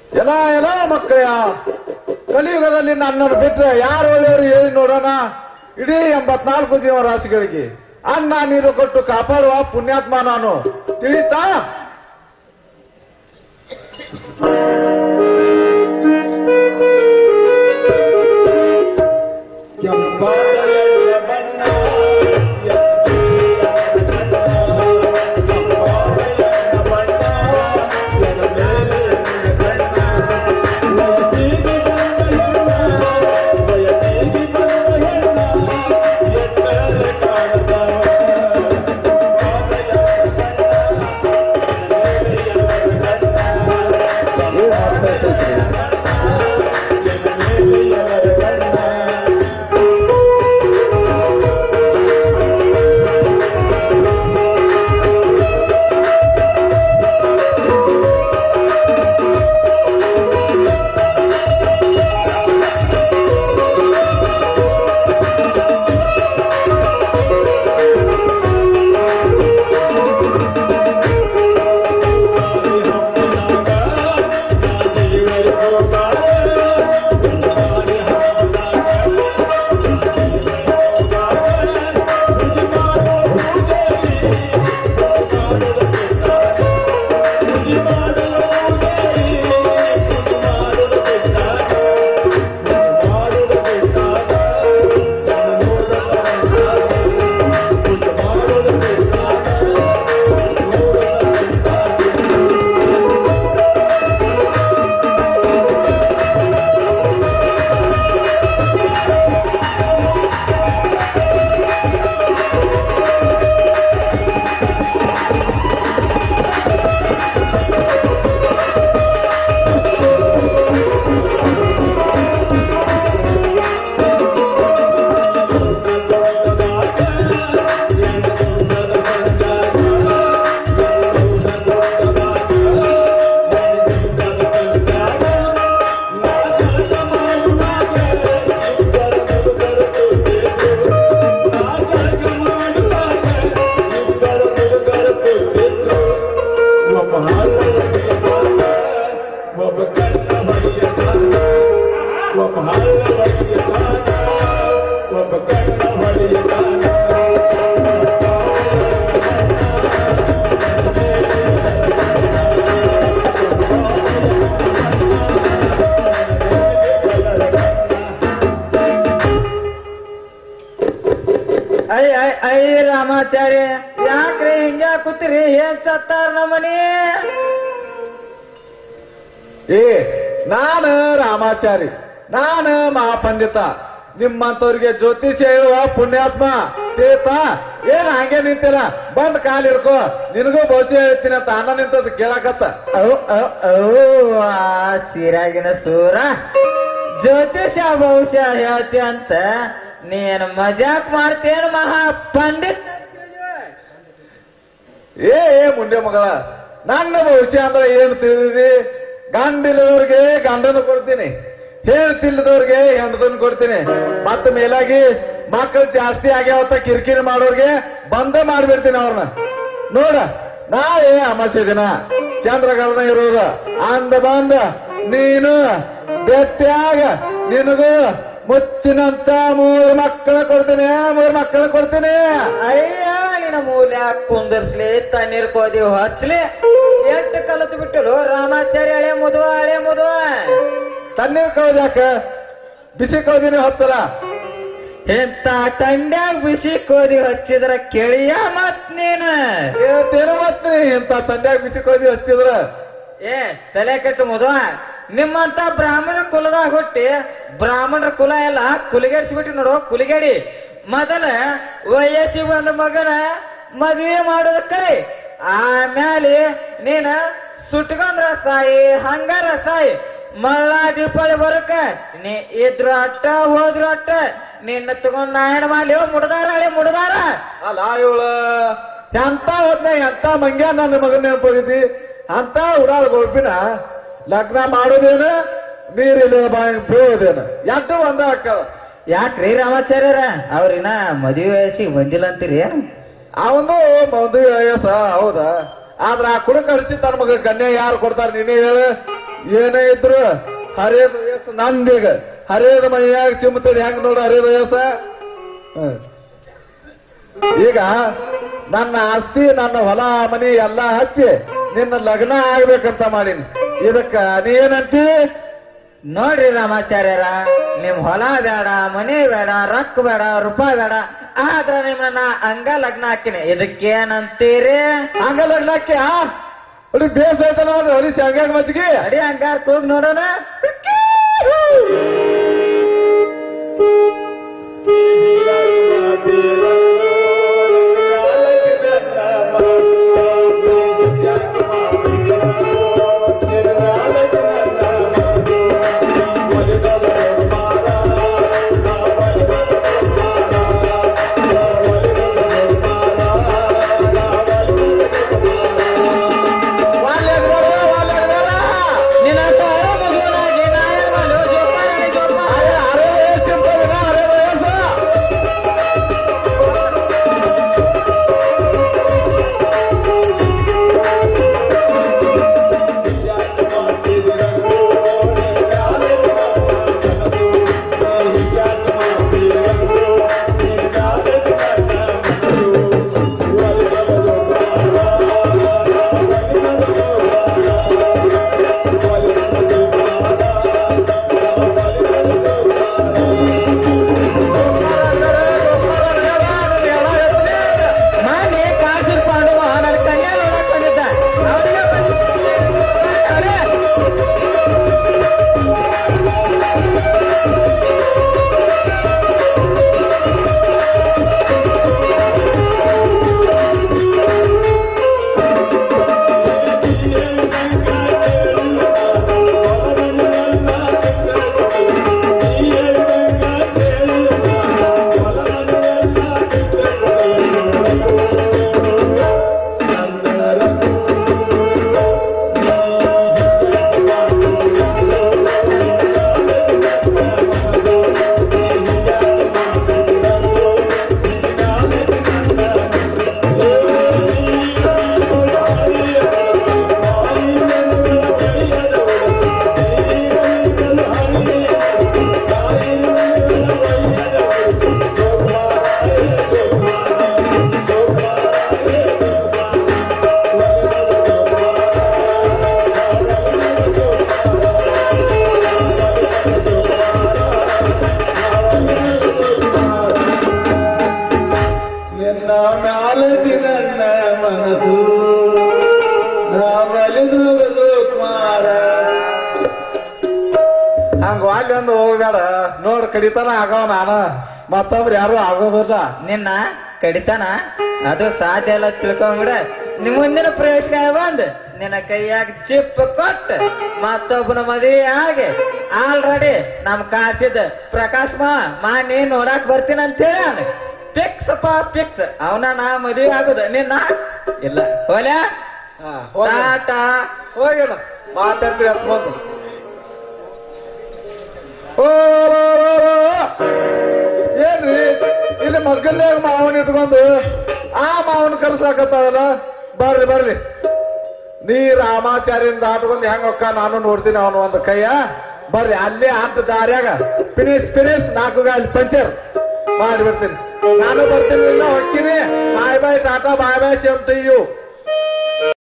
ಎಲ್ಲ ಎಲ್ಲ ಮಕ್ಕಳ ಕಲಿಯುಗದಲ್ಲಿ ನನ್ನನ್ನು ಬಿಟ್ರೆ ಯಾರು ಒಳ್ಳೆಯವರು ಹೇಳಿ ನೋಡೋಣ ಇಡೀ ಎಂಬತ್ನಾಲ್ಕು ಜೀವರಾಶಿಗಳಿಗೆ ಅನ್ನ ನೀರು ಕೊಟ್ಟು ಕಾಪಾಡುವ ಪುಣ್ಯಾತ್ಮ ನಾನು ತಿಳಿತಾ ಕೆಂಪಾದ ಬಣ್ಣ ಒಬ್ಬ ಕಣ್ಣ ಹೊಡೆಯತಾನ ಒಬ್ಬ ಹಳ್ಳ ಹೊಡೆಯತಾನ ಒಬ್ಬ ಕಣ್ಣ ಹೊಡೆಯತಾನ ಐ ಐ ಐ ರಾಮಾಚಾರ್ಯ ಯಾಕ್ರಿ ಹಿಂಗ ಕೂತಿರಿ ಏನ್ ಸತ್ತಾರ ನಮ್ಮನಿ ಏ ನಾನು ರಾಮಾಚಾರಿ ನಾನು ಮಹಾಪಂಡಿತ ನಿಮ್ಮಂತವ್ರಿಗೆ ಜ್ಯೋತಿಷ್ಯ ಹೇಳುವ ಪುಣ್ಯಾತ್ಮ ತೇತ ಏನ್ ಹಂಗೆ ನಿಂತಿಲ್ಲ ಬಂದ್ ಕಾಲ್ ಹಿಡ್ಕೋ ನಿನಗೂ ಭವಿಷ್ಯ ಹೇಳ್ತೀನಿ ಅಂತ ಅಣ್ಣ ನಿಂತದ್ ಕೇಳಕತ್ತ ಔ, ಔ, ಔ, ಆ ಸಿರಾಗಿನ ಸೂರ ಜ್ಯೋತಿಷ ಭವಿಷ್ಯ ಹೇಳ್ತಿ ಅಂತ ನೀನ್ ಮಜಾಕ್ ಮಾಡ್ತೇನ ಮಹಾ ಪಂಡಿತ್ ಏ ಏ ಮುಂಡೆ ಮಗಳ ನನ್ನ ಭವಿಷ್ಯ ಅಂದ್ರೆ ಏನು ತಿಳಿದಿದಿ ಗಂಡಿಲ್ಲದವ್ರಿಗೆ ಗಂಡನ ಕೊಡ್ತೀನಿ ಹೇಳ್ತಿಲ್ಲದವ್ರಿಗೆ ಹೆಂಡದನ್ ಕೊಡ್ತೀನಿ ಮತ್ತ ಮೇಲಾಗಿ ಮಕ್ಕಳು ಜಾಸ್ತಿ ಆಗ್ಯಾವತ್ತ ಕಿರಿಕಿರಿ ಮಾಡೋರ್ಗೆ ಬಂದ ಮಾಡ್ಬಿಡ್ತೀನಿ ಅವ್ರನ್ನ ನೋಡ ನಾಳೆ ಅಮಾಸೆ ದಿನ ಚಂದ್ರಗರ್ಣ ಇರೋದು ಅಂದ ಬಂದ ನೀನು ಬೆಟ್ಟಾಗ ನಿನಗೂ ಮುತ್ತಿನಂತ ಮೂರು ಮಕ್ಕಳ ಕೊಡ್ತೀನಿ ಮೂರು ಮಕ್ಕಳ ಕೊಡ್ತೀನಿ ಅಯ್ಯ ನಿನ್ನ ಮೂಲ್ಯ ಕುಂದರ್ಸ್ಲಿ ತಣ್ಣೀರ್ ಕೋದಿ ಹಚ್ಲಿ ಎಷ್ಟು ಕಲತು ಬಿಟ್ಟಲು ರಾಮಾಚಾರ್ಯ ಹಳೆ ಮುದುವ ಹಳೆ ಮುದುವ ತಣ್ಣೀರ್ ಕೌದ್ಯಾಕ ಬಿಸಿ ಕೌದಿನ ಹತ್ತಲ್ಲ ಎಂತ ತಂಡ್ಯಾಗ ಬಿಸಿ ಕೋದಿ ಹಚ್ಚಿದ್ರ ಕೇಳಿಯ ಮತ್ ನೀನು ಹೇಳ್ತೇನೆ ಮತ್ತೆ ಇಂತ ತಂಡ್ಯಾಗ ಬಿಸಿ ಕೌದಿ ಹಚ್ಚಿದ್ರ ಏ ತಲೆ ಕೆಟ್ಟು ಮುದುವ ನಿಮ್ಮಂತ ಬ್ರಾಹ್ಮಣ ಕುಲದಾಗ ಹುಟ್ಟಿ ಬ್ರಾಹ್ಮಣರ ಕುಲ ಎಲ್ಲ ಕುಲಿಗೇಡ್ಸ್ಬಿಟ್ಟು ನೋಡು ಕುಲಿಗೇಡಿ ಮೊದಲ ವಯಸ್ಸಿಗೆ ಬಂದ ಮಗನ ಮದುವೆ ಮಾಡೋದ ಕೈ ಆಮೇಲೆ ನೀನ ಸುಟ್ಕೊಂಡ್ರ ಸಾಯಿ ಹಂಗಾರ ಸಾಯಿ ಮಳ್ಳ ದೀಪಾವಳಿ ಬರಕ ನೀ ಇದ್ರು ಅಟ್ಟ ಹೋದ್ರು ಅಟ್ಟ ನಿನ್ನ ತಗೊಂಡ್ ನಾಯಣ ಮಾಡ್ಲಿ ಮುಡ್ದಾರ ಹಳೆ ಮುಡ್ದಾರ ಅಲ್ಲ ಇವಳ ಎಂತ ಹೋದ್ನ ಎಂತ ಮಂಗ್ಯ ನನ್ನ ಮಗನ ನೆನಪೋಗಿದ್ದಿ ಅಂತ ಉಡಾಳ ಗೊಳ್ಪಿನ ಲಗ್ನ ಮಾಡೋದೇನ ನೀರಿಲ್ಲ ಬಾಯಿ ಬೀಳೋದೇನ ಎಂಟು ಒಂದ ಹಾಕವ ಯಾಕ್ರಿ ರಾಮಾಚಾರ್ಯರ ಅವ್ರಿನ ಮದುವೆ ವಯಸ್ಸಿಗೆ ಬಂದಿಲ್ಲ ಅಂತೀರಿ ಅವಂದು ಮದುವೆ ವಯಸ್ಸ ಹೌದಾ ಆದ್ರ ಆ ಕುಡುಕ ಹರಿಸಿ ತನ್ನ ಮಗ ಕನ್ಯೆ ಯಾರು ಕೊಡ್ತಾರ ನೀನೇ ಹೇಳು ಏನೇ ಇದ್ರು ಹರಿಯದ ವಯಸ್ಸು ನಂದೀಗ ಹರಿಯದ ಮೈಯಾಗ ಚಿಮ್ಮತದ ಹೆಂಗ್ ನೋಡು ಹರಿಯದ ವಯಸ್ಸ ಹ್ಮ್. ಈಗ ನನ್ನ ಆಸ್ತಿ ನನ್ನ ಹೊಲ ಮನಿ ಎಲ್ಲ ಹಚ್ಚಿ ನಿನ್ನ ಲಗ್ನ ಆಗ್ಬೇಕಂತ ಮಾಡೀನಿ ಇದಕ್ಕ ನೀ ಏನಂತಿ ನೋಡ್ರಿ ರಾಮಾಚಾರ್ಯರ ನಿಮ್ ಹೊಲ ಬೇಡ ಮನೆ ಬೇಡ ರೊಕ್ಕ ಬೇಡ ರೂಪಾಯಿ ಬೇಡ ಆದ್ರ ನಿಮ್ಮನ್ನ ಹಂಗ ಲಗ್ನ ಹಾಕಿನಿ ಇದಕ್ಕೇನಂತೀರಿ ಹಂಗ ಲಗ್ನಕ್ಕೆ ಆ ಹೊಡಿ ಬೇಸ್ ಆಯ್ತಲ್ಲ ನೋಡ್ರಿ ಹೊಡಿಸಿ ಹಂಗಾಗ ಮತ್ತಿಗೆ ಅಡಿ ಹಂಗಾರ ಕೂಗ್ ನೋಡೋಣ ನಿನ್ನ ಮಗುನಾಗಿ ನಾಯನ ಮಾಡು ಜೋಪಾನ ಜೋಪಾನ ಮನೆ ಕಾಸಿನ ಪಾಂಡವ ನನ್ನ ಕನ್ಯಾ ನೋಡಕ್ ಬಂದಿದ್ದ ಅವ್ರಿಗೆ ಬಂದಿದ್ದ ನಿನ್ನ ಮ್ಯಾಲದಿ ನನ್ನ ಮನಸ್ಸು ನಾ ಬಲಿದು ಕುಮಾರ ಹಂಗ ಅಲ್ಲಿ ಒಂದು ಹೋಗ್ಬೇಡ ನೋಡ್ ಕಡಿತಾನ ಆಗವ ನಾನ ಮತ್ತೊಬ್ರು ಯಾರು ಆಗೋದಿಲ್ಲ ನಿನ್ನ ಕಡಿತಾನ ಅದು ಸಾಧ್ಯ ಇಲ್ಲ ತಿಳ್ಕೊಂಬಿಡ ನಿಮ್ ಮುಂದಿನ ಪ್ರಯೋಜನ ಬಂದ್ ನಿನ್ನ ಕೈಯಾಗ ಚಿಪ್ ಕೊಟ್ಟು ಮತ್ತೊಬ್ಬನ ಮದುವೆ ಆಗಿ ಆಲ್ರೆಡಿ ನಮ್ ಕಾಸಿದ ಪ್ರಕಾಶ್ ಮಾ ಮಾ ನೀ ನೋಡಾಕ್ ಬರ್ತೀನಿ ಅಂತ ಹೇಳಿ ಫಿಕ್ಸ್ ಪಾ ಫಿಕ್ಸ್ ಅವನ ನಾ ಮದುವೆ ಆಗುದ ನಿನ್ನ ಇಲ್ಲ ಹೋಲ್ಯಾ ಹಾ, ಹೋಗೋಣ. ಟಾಟಾ ಹೋಗೋಣ ಮಾತಾಡ್ತೀವಿ ಅಂತ ಬಂದು ಓ ಏನ್ರಿ ಇಲ್ಲಿ ಮಗ್ಗಲ್ಲಾಗ ಮಾವನ್ ಇಟ್ಕೊಂಡು ಆ ಮಾವನ್ ಕರ್ಸಾಕತ್ತಾವಲ್ಲ ಬರ್ರಿ ಬರ್ರಿ ನೀ ರಾಮಾಚಾರ್ಯನ್ ದಾಟ್ಕೊಂಡು ಹೆಂಗ್ ಹೊಕ್ಕ ನಾನು ನೋಡ್ತೀನಿ ಅವನು ಒಂದು ಕೈಯ ಬರ್ರಿ ಅಲ್ಲೇ ಅಂತ ದಾರ್ಯಾಗ ಫಿನಿಶ್ ಫಿನಿಶ್ ನಾಲ್ಕು ಅಲ್ಲಿ ಪಂಚರ್ ಮಾಡಿಬಿಡ್ತೀನಿ ನಾನು ಬರ್ತೀನಿ ಇಲ್ಲ ಹೊಕ್ಕಿನಿ bye bye tata bye bye same to you